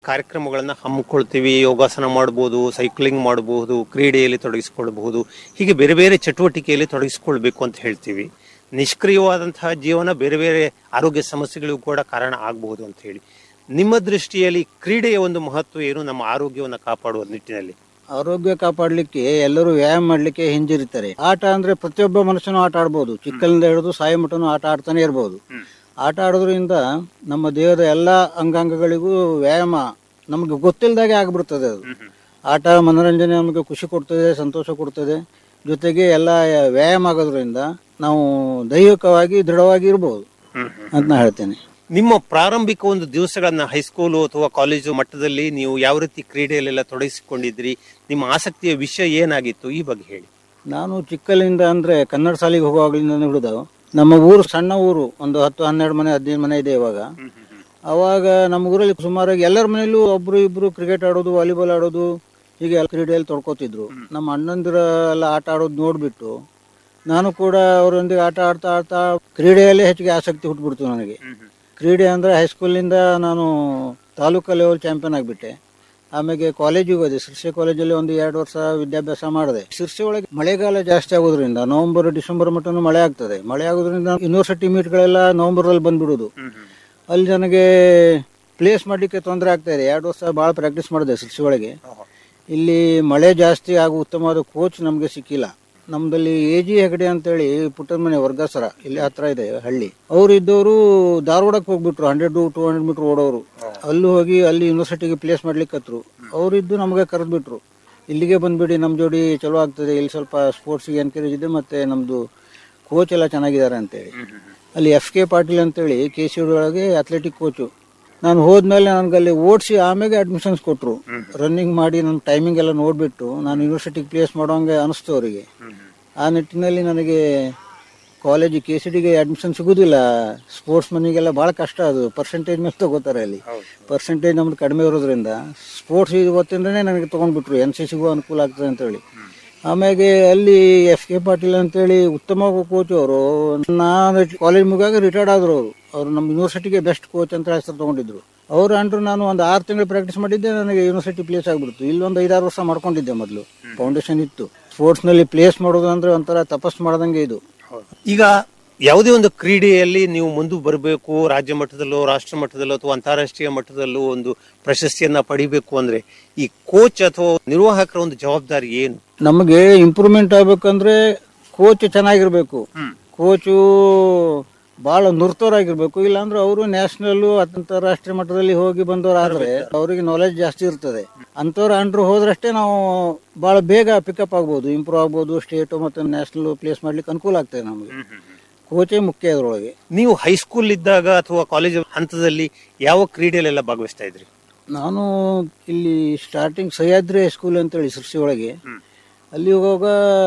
ಕಾರ್ಯಕ್ರಮಗಳನ್ನ ಹಮ್ಮಿಕೊಳ್ತೀವಿ ಯೋಗಾಸನ ಮಾಡಬಹುದು ಸೈಕ್ಲಿಂಗ್ ಮಾಡಬಹುದು ಕ್ರೀಡೆಯಲ್ಲಿ ತೊಡಗಿಸಿಕೊಳ್ಬಹುದು ಹೀಗೆ ಬೇರೆ ಬೇರೆ ಚಟುವಟಿಕೆಯಲ್ಲಿ ತೊಡಗಿಸಿಕೊಳ್ಬೇಕು ಅಂತ ಹೇಳ್ತೀವಿ ನಿಷ್ಕ್ರಿಯವಾದಂತಹ ಜೀವನ ಬೇರೆ ಬೇರೆ ಆರೋಗ್ಯ ಸಮಸ್ಯೆಗಳಿಗೂ ಕೂಡ ಕಾರಣ ಆಗಬಹುದು ಅಂತ ಹೇಳಿ ನಿಮ್ಮ ದೃಷ್ಟಿಯಲ್ಲಿ ಕ್ರೀಡೆಯ ಒಂದು ಮಹತ್ವ ಏನು ನಮ್ಮ ಆರೋಗ್ಯವನ್ನು ಕಾಪಾಡುವ ನಿಟ್ಟಿನಲ್ಲಿ ಆರೋಗ್ಯ ಕಾಪಾಡಲಿಕ್ಕೆ ಎಲ್ಲರೂ ವ್ಯಾಯಾಮ ಮಾಡಲಿಕ್ಕೆ ಹಿಂಜರಿತಾರೆ ಆಟ ಅಂದ್ರೆ ಪ್ರತಿಯೊಬ್ಬ ಮನುಷ್ಯನು ಆಟ ಆಡ್ಬೋದು ಚಿಕ್ಕಲಿಂದ ಹಿಡಿದು ಸಾಯಿ ಮಟನು ಆಟ ಆಡ್ತಾನೆ ಇರ್ಬೋದು ಆಟ ಆಡೋದ್ರಿಂದ ನಮ್ಮ ದೇಹದ ಎಲ್ಲ ಅಂಗಾಂಗಗಳಿಗೂ ವ್ಯಾಯಾಮ ನಮಗೆ ಗೊತ್ತಿಲ್ಲದಾಗೆ ಆಗ್ಬಿಡ್ತದೆ ಅದು ಆಟ ಮನೋರಂಜನೆ ನಮಗೆ ಖುಷಿ ಕೊಡ್ತದೆ ಸಂತೋಷ ಕೊಡ್ತದೆ ಜೊತೆಗೆ ಎಲ್ಲ ವ್ಯಾಯಾಮ ಆಗೋದ್ರಿಂದ ನಾವು ದೈಹಿಕವಾಗಿ ದೃಢವಾಗಿ ಇರ್ಬೋದು ಅಂತ ನಾ ಹೇಳ್ತೇನೆ ನಿಮ್ಮ ಪ್ರಾರಂಭಿಕ ಒಂದು ದಿವಸಗಳನ್ನ ಹೈಸ್ಕೂಲು ಅಥವಾ ಕಾಲೇಜು ಮಟ್ಟದಲ್ಲಿ ನೀವು ಯಾವ ರೀತಿ ಕ್ರೀಡೆಯಲ್ಲೆಲ್ಲ ತೊಡಗಿಸಿಕೊಂಡಿದ್ರಿ ನಿಮ್ಮ ಆಸಕ್ತಿಯ ವಿಷಯ ಏನಾಗಿತ್ತು ಈ ಬಗ್ಗೆ ಹೇಳಿ ನಾನು ಚಿಕ್ಕಲಿಂದ ಅಂದ್ರೆ ಕನ್ನಡ ಶಾಲೆಗೆ ಹೋಗುವಾಗಲಿಂದ ಹಿಡಿದು ನಮ್ಮ ಊರು ಸಣ್ಣ ಊರು ಒಂದು ಹತ್ತು ಹನ್ನೆರಡು ಮನೆ ಹದಿನೈದು ಮನೆ ಇದೆ ಇವಾಗ ಅವಾಗ ನಮ್ಮ ಊರಲ್ಲಿ ಸುಮಾರಾಗಿ ಎಲ್ಲರ ಮನೆಯಲ್ಲೂ ಒಬ್ರು ಇಬ್ರು ಕ್ರಿಕೆಟ್ ಆಡೋದು ವಾಲಿಬಾಲ್ ಆಡೋದು ಹೀಗೆ ಎಲ್ಲ ಕ್ರೀಡೆಯಲ್ಲಿ ತೊಡ್ಕೋತಿದ್ರು ನಮ್ಮ ಅಣ್ಣಂದಿರ ಎಲ್ಲ ಆಟ ಆಡೋದು ನೋಡ್ಬಿಟ್ಟು ನಾನು ಕೂಡ ಅವರೊಂದಿಗೆ ಆಟ ಆಡ್ತಾ ಆಡ್ತಾ ಕ್ರೀಡೆಯಲ್ಲೇ ಹೆಚ್ಚಿಗೆ ಆಸಕ್ತಿ ಹುಟ್ಬಿಡ್ತು ನನಗೆ ಕ್ರೀಡೆ ಅಂದರೆ ಹೈಸ್ಕೂಲಿಂದ ನಾನು ತಾಲೂಕು ಲೆವೆಲ್ ಚಾಂಪಿಯನ್ ಆಗಿಬಿಟ್ಟೆ ಆಮೇಲೆ ಕಾಲೇಜಿಗೆ ಹೋದೆ ಶಿರ್ಸೆ ಕಾಲೇಜಲ್ಲಿ ಒಂದು ಎರಡು ವರ್ಷ ವಿದ್ಯಾಭ್ಯಾಸ ಮಾಡಿದೆ ಶಿರ್ಸೆ ಒಳಗೆ ಮಳೆಗಾಲ ಜಾಸ್ತಿ ಆಗೋದ್ರಿಂದ ನವೆಂಬರ್ ಡಿಸೆಂಬರ್ ಮಟ್ಟನು ಮಳೆ ಆಗ್ತದೆ ಮಳೆ ಆಗೋದ್ರಿಂದ ಯೂನಿವರ್ಸಿಟಿ ಮೀಟ್ಗಳೆಲ್ಲ ನವೆಂಬರಲ್ಲಿ ಬಂದ್ಬಿಡೋದು ಅಲ್ಲಿ ನನಗೆ ಪ್ಲೇಸ್ ಮಾಡಲಿಕ್ಕೆ ತೊಂದರೆ ಆಗ್ತಾ ಇದೆ ಎರಡು ವರ್ಷ ಭಾಳ ಪ್ರಾಕ್ಟೀಸ್ ಮಾಡಿದೆ ಶಿರ್ಸೆ ಒಳಗೆ ಇಲ್ಲಿ ಮಳೆ ಜಾಸ್ತಿ ಹಾಗೂ ಉತ್ತಮವಾದ ಕೋಚ್ ನಮಗೆ ಸಿಕ್ಕಿಲ್ಲ ನಮ್ದಲ್ಲಿ ಎ ಜಿ ಹೆಗಡೆ ಅಂತೇಳಿ ಪುಟ್ಟದ ಮನೆ ವರ್ಗಾಸರ ಇಲ್ಲಿ ಹತ್ರ ಇದೆ ಹಳ್ಳಿ ಅವ್ರು ಇದ್ದವರು ಧಾರವಾಡಕ್ಕೆ ಹೋಗ್ಬಿಟ್ರು ಹಂಡ್ರೆಡ್ ಟು ಹಂಡ್ರೆಡ್ ಮೀಟರ್ ಓಡೋರು ಅಲ್ಲಿ ಹೋಗಿ ಅಲ್ಲಿ ಯೂನಿವರ್ಸಿಟಿಗೆ ಪ್ಲೇಸ್ ಮಾಡ್ಲಿಕ್ಕೆ ಹತ್ರು ಅವರಿದ್ದು ನಮಗೆ ಕರೆದ್ಬಿಟ್ರು ಇಲ್ಲಿಗೆ ಬಂದ್ಬಿಡಿ ನಮ್ಮ ಜೋಡಿ ಚಲೋ ಆಗ್ತದೆ ಇಲ್ಲಿ ಸ್ವಲ್ಪ ಸ್ಪೋರ್ಟ್ಸ್ಗೆ ಎನ್ಕರೇಜ್ ಇದೆ ಮತ್ತೆ ನಮ್ಮದು ಕೋಚ್ ಎಲ್ಲ ಚೆನ್ನಾಗಿದ್ದಾರೆ ಅಂತೇಳಿ ಅಲ್ಲಿ ಎಫ್ ಕೆ ಪಾಟೀಲ್ ಅಂತೇಳಿ ಕೆ ಸಿ ಒಳಗೆ ಅಥ್ಲೆಟಿಕ್ ಕೋಚು ನಾನು ಹೋದ್ಮೇಲೆ ನನಗೆ ಅಲ್ಲಿ ಓಡಿಸಿ ಆಮೇಲೆ ಅಡ್ಮಿಷನ್ಸ್ ಕೊಟ್ಟರು ರನ್ನಿಂಗ್ ಮಾಡಿ ನನ್ನ ಟೈಮಿಂಗ್ ಎಲ್ಲ ನೋಡಿಬಿಟ್ಟು ನಾನು ಯೂನಿವರ್ಸಿಟಿಗೆ ಪ್ಲೇಸ್ ಮಾಡೋಂಗೆ ಅನಿಸ್ತು ಅವರಿಗೆ ಆ ನಿಟ್ಟಿನಲ್ಲಿ ನನಗೆ ಕಾಲೇಜ್ ಕೆ ಸಿ ಡಿಗೆ ಅಡ್ಮಿಷನ್ ಸಿಗೋದಿಲ್ಲ ಸ್ಪೋರ್ಟ್ಸ್ ಮನಿಗೆಲ್ಲ ಭಾಳ ಕಷ್ಟ ಅದು ಪರ್ಸೆಂಟೇಜ್ ಮೇಲೆ ತಗೋತಾರೆ ಅಲ್ಲಿ ಪರ್ಸೆಂಟೇಜ್ ನಮ್ದು ಕಡಿಮೆ ಇರೋದ್ರಿಂದ ಸ್ಪೋರ್ಟ್ಸ್ ಇವತ್ತಿಂದನೇ ನನಗೆ ತೊಗೊಂಡ್ಬಿಟ್ರು ಎನ್ ಸಿ ಸಿಗೂ ಅನುಕೂಲ ಆಗ್ತದೆ ಅಂತೇಳಿ ಆಮೇಲೆ ಅಲ್ಲಿ ಎಫ್ ಕೆ ಪಾಟೀಲ್ ಅಂತೇಳಿ ಉತ್ತಮ ಕೋಚ್ ಅವರು ನಾನು ಕಾಲೇಜ್ ಮುಗಿಯಾಗ ರಿಟೈರ್ಡ್ ಆದ್ರು ಅವರು ಅವರು ನಮ್ಮ ಯೂನಿವರ್ಸಿಟಿಗೆ ಬೆಸ್ಟ್ ಕೋಚ್ ಅಂತ ಹೆಸರು ತಗೊಂಡಿದ್ರು ಅವ್ರು ಅಂಡ್ರು ನಾನು ಒಂದು ಆರು ತಿಂಗಳು ಪ್ರಾಕ್ಟೀಸ್ ಮಾಡಿದ್ದೆ ನನಗೆ ಯೂನಿವರ್ಸಿಟಿ ಪ್ಲೇಸ್ ಆಗ್ಬಿಡ್ತು ಇಲ್ಲೊಂದು ಐದಾರು ವರ್ಷ ಮಾಡ್ಕೊಂಡಿದ್ದೆ ಮೊದಲು ಫೌಂಡೇಶನ್ ಇತ್ತು ಸ್ಪೋರ್ಟ್ಸ್ನಲ್ಲಿ ಪ್ಲೇಸ್ ಮಾಡೋದು ಅಂದ್ರೆ ಒಂಥರ ತಪಸ್ ಮಾಡ್ದಂಗೆ ಇದು ಈಗ ಯಾವುದೇ ಒಂದು ಕ್ರೀಡೆಯಲ್ಲಿ ನೀವು ಮುಂದೆ ಬರಬೇಕು ರಾಜ್ಯ ಮಟ್ಟದಲ್ಲೋ ರಾಷ್ಟ್ರ ಮಟ್ಟದಲ್ಲೋ ಅಥವಾ ಅಂತಾರಾಷ್ಟ್ರೀಯ ಮಟ್ಟದಲ್ಲೋ ಒಂದು ಪ್ರಶಸ್ತಿಯನ್ನ ಪಡಿಬೇಕು ಅಂದ್ರೆ ಈ ಕೋಚ್ ಅಥವಾ ನಿರ್ವಾಹಕರ ಒಂದು ಜವಾಬ್ದಾರಿ ಏನು ನಮಗೆ ಇಂಪ್ರೂವ್ಮೆಂಟ್ ಆಗ್ಬೇಕಂದ್ರೆ ಕೋಚ್ ಚೆನ್ನಾಗಿರ್ಬೇಕು ಕೋಚು ಬಹಳ ನುರ್ತವರಾಗಿರ್ಬೇಕು ಇಲ್ಲಾಂದ್ರೆ ಅವರು ನ್ಯಾಷನಲ್ ಅಂತಾರಾಷ್ಟ್ರೀಯ ಮಟ್ಟದಲ್ಲಿ ಹೋಗಿ ಬಂದವರಾದ್ರೆ ಅವರಿಗೆ ನಾಲೆಜ್ ಜಾಸ್ತಿ ಇರ್ತದೆ ಅಂಥವ್ರು ಅಂಡ್ರು ಹೋದ್ರಷ್ಟೇ ನಾವು ಬಹಳ ಬೇಗ ಪಿಕಪ್ ಆಗ್ಬೋದು ಇಂಪ್ರೂವ್ ಆಗ್ಬೋದು ಸ್ಟೇಟ್ ಮತ್ತು ನ್ಯಾಷನಲ್ ಪ್ಲೇಸ್ ಮಾಡ್ಲಿಕ್ಕೆ ಅನುಕೂಲ ಆಗ್ತದೆ ನಮಗೆ ಕೋಚೇ ಮುಖ್ಯ ಅದರೊಳಗೆ ನೀವು ಹೈಸ್ಕೂಲ್ ಇದ್ದಾಗ ಅಥವಾ ಕಾಲೇಜ್ ಹಂತದಲ್ಲಿ ಯಾವ ಕ್ರೀಡೆಯಲ್ಲೆಲ್ಲ ಭಾಗವಹಿಸ್ತಾ ಇದ್ರಿ ನಾನು ಇಲ್ಲಿ ಸ್ಟಾರ್ಟಿಂಗ್ ಸಹ್ಯಾದ್ರಿ ಹೈಸ್ಕೂಲ್ ಅಂತೇಳಿ ಸೃಷ್ಟಿ ಒಳಗೆ ಅಲ್ಲಿ ಹೋಗುವಾಗ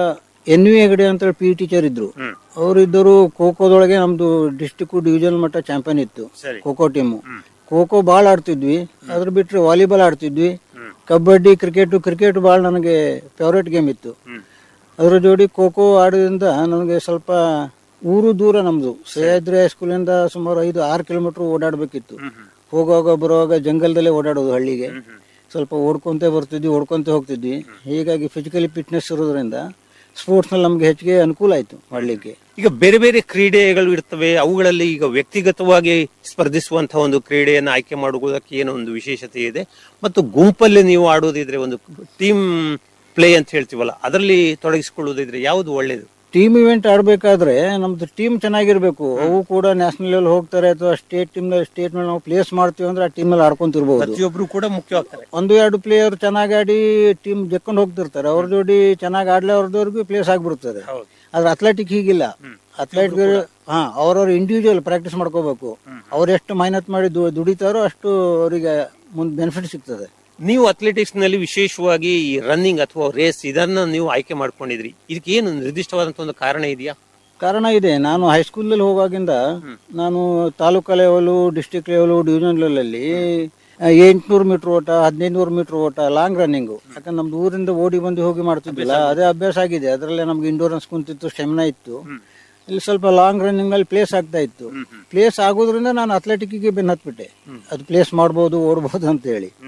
ಎನ್ ವಿ ಹೆಗಡೆ ಅಂತೇಳಿ ಪಿ ಟೀಚರ್ ಇದ್ರು ಅವ್ರು ಇದ್ದರು ಖೋಖೋದೊಳಗೆ ನಮ್ದು ಡಿಸ್ಟಿಕ್ ಡಿವಿಷನ್ ಮಟ್ಟ ಚಾಂಪಿಯನ್ ಇತ್ತು ಸರಿ. ಖೋಖೋ ಟೀಮು ಖೋಖೋ ಭಾಳ ಆಡ್ತಿದ್ವಿ ಅದ್ರ ಬಿಟ್ರೆ ವಾಲಿಬಾಲ್ ಆಡ್ತಿದ್ವಿ ಕಬಡ್ಡಿ ಕ್ರಿಕೆಟ್ ಕ್ರಿಕೆಟ್ ಭಾಳ ನನಗೆ ಫೇವ್ರೇಟ್ ಗೇಮ್ ಇತ್ತು ಅದ್ರ ಜೋಡಿ ಖೋಖೋ ಆಡೋದ್ರಿಂದ ನನಗೆ ಸ್ವಲ್ಪ ಊರು ದೂರ ನಮ್ದು ಸಹ್ಯಾದ್ರಿ ಹೈಸ್ಕೂಲಿಂದ ಸುಮಾರು ಐದು ಆರು ಕಿಲೋಮೀಟರ್ ಓಡಾಡಬೇಕಿತ್ತು ಹೋಗುವಾಗ ಬರುವಾಗ ಜಂಗಲ್ದಲ್ಲೇ ಓಡಾಡೋದು ಹಳ್ಳಿಗೆ ಸ್ವಲ್ಪ ಓಡ್ಕೊಂತ ಬರ್ತಿದ್ವಿ ಓಡ್ಕೊಂತ ಹೋಗ್ತಿದ್ವಿ ಹೀಗಾಗಿ ಫಿಸಿಕಲಿ ಫಿಟ್ನೆಸ್ ಇರೋದ್ರಿಂದ ಸ್ಪೋರ್ಟ್ಸ್ನಲ್ಲಿ ನಮಗೆ ಹೆಚ್ಚಿಗೆ ಅನುಕೂಲ ಆಯಿತು ಮಾಡಲಿಕ್ಕೆ ಈಗ ಬೇರೆ ಬೇರೆ ಕ್ರೀಡೆಗಳು ಇರ್ತವೆ ಅವುಗಳಲ್ಲಿ ಈಗ ವ್ಯಕ್ತಿಗತವಾಗಿ ಸ್ಪರ್ಧಿಸುವಂತಹ ಒಂದು ಕ್ರೀಡೆಯನ್ನು ಆಯ್ಕೆ ಮಾಡುವುದಕ್ಕೆ ಏನೋ ಒಂದು ವಿಶೇಷತೆ ಇದೆ ಮತ್ತು ಗುಂಪಲ್ಲಿ ನೀವು ಆಡೋದಿದ್ರೆ ಒಂದು ಟೀಮ್ ಪ್ಲೇ ಅಂತ ಹೇಳ್ತೀವಲ್ಲ ಅದರಲ್ಲಿ ತೊಡಗಿಸಿಕೊಳ್ಳುವುದಿದ್ರೆ ಯಾವುದು ಒಳ್ಳೇದು ಟೀಮ್ ಇವೆಂಟ್ ಆಡಬೇಕಾದ್ರೆ ನಮ್ದು ಟೀಮ್ ಚೆನ್ನಾಗಿರ್ಬೇಕು ಅವು ಕೂಡ ನ್ಯಾಷನಲ್ ಲೆವೆಲ್ ಹೋಗ್ತಾರೆ ಅಥವಾ ಸ್ಟೇಟ್ ಟೀಮ್ ಸ್ಟೇಟ್ ಮೇಲೆ ನಾವು ಪ್ಲೇಸ್ ಮಾಡ್ತೀವಿ ಅಂದ್ರೆ ಆ ಟೀಮ್ ಅಲ್ಲಿ ಆಡ್ಕೊಂತಿರ್ಬೋದು ಪ್ರತಿಯೊಬ್ರು ಕೂಡ ಮುಖ್ಯವಾಗ್ತಾರೆ ಒಂದು ಎರಡು ಪ್ಲೇಯರ್ ಚೆನ್ನಾಗಿ ಆಡಿ ಟೀಮ್ ಜಕ್ಕೊಂಡು ಹೋಗ್ತಿರ್ತಾರೆ ಅವ್ರ ಜೋಡಿ ಚೆನ್ನಾಗಿ ಆಡ್ಲೇ ಅವ್ರದವ್ರಿಗೂ ಪ್ಲೇಸ್ ಆಗ್ಬಿಡ್ತದೆ ಆದ್ರೆ ಅಥ್ಲೆಟಿಕ್ ಹೀಗಿಲ್ಲ ಅಥ್ಲೆಟ್ ಹಾ ಅವ್ರವ್ರ ಇಂಡಿವಿಜುವಲ್ ಪ್ರಾಕ್ಟೀಸ್ ಮಾಡ್ಕೋಬೇಕು ಅವ್ರು ಎಷ್ಟು ಮೆಹನತ್ ಮಾಡಿ ದು- ದುಡಿತಾರೋ ಅಷ್ಟು ಅವರಿಗೆ ಮುಂದೆ ಬೆನಿಫಿಟ್ ಸಿಗ್ತದೆ ನೀವು ಅಥ್ಲೆಟಿಕ್ಸ್ ನಲ್ಲಿ ವಿಶೇಷವಾಗಿ ಈ ರನ್ನಿಂಗ್ ಅಥವಾ ರೇಸ್ ಇದನ್ನ ನೀವು ಆಯ್ಕೆ ಮಾಡ್ಕೊಂಡಿದ್ರಿ ಇದಕ್ಕೆ ಏನು ನಿರ್ದಿಷ್ಟವಾದಂತ ಒಂದು ಕಾರಣ ಇದೆಯಾ ಕಾರಣ ಇದೆ ನಾನು ಹೈಸ್ಕೂಲಲ್ಲಿ ಹೋಗಾಗಿಂದ ನಾನು taluk level district level division ಲೆವೆಲಲ್ಲಿ ಎಂಟುನೂರು ಮೀಟರ್ ಓಟ ಹದಿನೈದುನೂರು ಮೀಟರ್ ಓಟ ಲಾಂಗ್ ರನ್ನಿಂಗು ಯಾಕಂದ್ರೆ ನಮ್ದು ಊರಿಂದ ಓಡಿ ಬಂದು ಹೋಗಿ ಮಾಡ್ತಿದ್ದಿಲ್ಲ ಅದೇ ಅಭ್ಯಾಸ ಆಗಿದೆ ಅದರಲ್ಲೇ ನಮ್ಗೆ ಇಂಡೋರೆನ್ಸ್ ಕುಂತಿತ್ತು ಸ್ಟೆಮಿನಾ ಇತ್ತು ಇಲ್ಲಿ ಸ್ವಲ್ಪ ಲಾಂಗ್ ರನ್ನಿಂಗ್ ನಲ್ಲಿ ಪ್ಲೇಸ್ ಆಗ್ತಾ ಇತ್ತು ಪ್ಲೇಸ್ ಆಗೋದ್ರಿಂದ ನಾನು ಅಥ್ಲೆಟಿಕ್ಗೆ ಬೆನ್ನು ಹತ್ಬಿಟ್ಟೆ ಅದು ಪ್ಲೇಸ್ ಮಾಡ್ಬೋದು ಓಡ್ಬೋದು ಅಂತ ಹೇಳಿ